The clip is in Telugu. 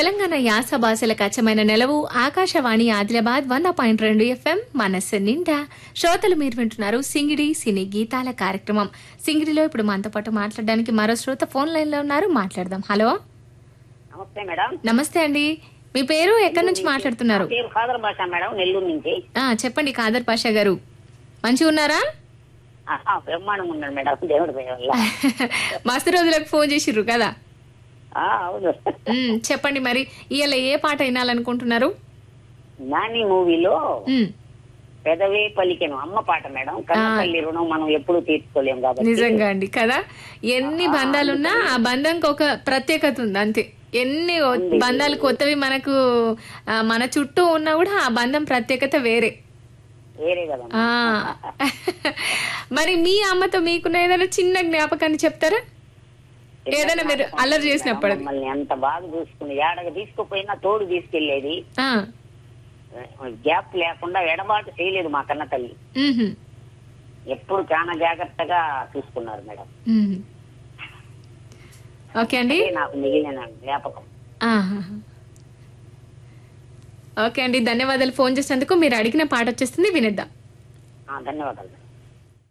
తెలంగాణ యాస భాషలకు అచ్చమైన నెలవు ఆకాశవాణి ఆదిలాబాద్ వంద పాయింట్ రెండు ఎఫ్ఎం మనస్సు నిండా శ్రోతలు మీరు వింటున్నారు సింగిడి సినీ గీతాల కార్యక్రమం సింగిడిలో ఇప్పుడు మనతో పాటు మాట్లాడడానికి మరో శ్రోత ఫోన్ లైన్ లో ఉన్నారు మాట్లాడదాం హలో నమస్తే మేడం నమస్తే అండి మీ పేరు ఎక్కడి నుంచి మాట్లాడుతున్నారు నా పేరు ఖాదర్ భాష మేడం నెల్లూరు నుంచి ఆ చెప్పండి కాదర్ పాషా గారు మంచిగా ఉన్నారా ఆహా, బ్రహ్మాండం ఉన్నాడు మేడం దేవుడి దయ వల్ల మస్తు రోజులకు ఫోన్ చేసిర్రు కదా ఆ, అవును ఉమ్, చెప్పండి మరి ఇవాళ ఏ పాట వినాలనుకుంటున్నారు నాని మూవీలో ఉమ్, పెదవే పలికెను అమ్మ పాట మేడం కన్న తల్లి రుణం మనం ఎప్పుడు తీర్చుకోలేం కాబట్టి నిజంగా అండి కదా ఎన్ని బంధాలున్నా ఆ బంధంకి ఒక ప్రత్యేకత ఉంది అంతే ఎన్ని ఒ- బంధాలు కొత్తవి మనకు ఆ, మన చుట్టూ ఉన్నా కూడా ఆ బంధం ప్రత్యేకత వేరే వేరే కదా ఆ మరి మీ అమ్మతో మీకున్న ఏదైనా చిన్న జ్ఞాపకాన్ని చెప్తారా ఏదైనా మీరు అల్లరి చేసినప్పుడు అది. మమ్మల్ని ఎంత బాగా చూసుకుని ఏడగ తీసుకుపోయినా తోడు తీసుకెళ్లేది ఆ, గ్యాప్ లేకుండా ఎడబాటు చేయలేదు మా కన్న తల్లి మ్హూ, ఎప్పుడు చాలా జాగ్రత్తగా చూసుకున్నారు మేడం మ్హూ. ఓకే అండి అదే నాకు మిగిలిన జ్ఞాపకం ఆహా. ఓకే అండి ధన్యవాదాలు ఫోన్ చేసినందుకు మీరు అడిగిన పాట వచ్చేస్తుంది వినిద్దాం ఆ, ధన్యవాదాలు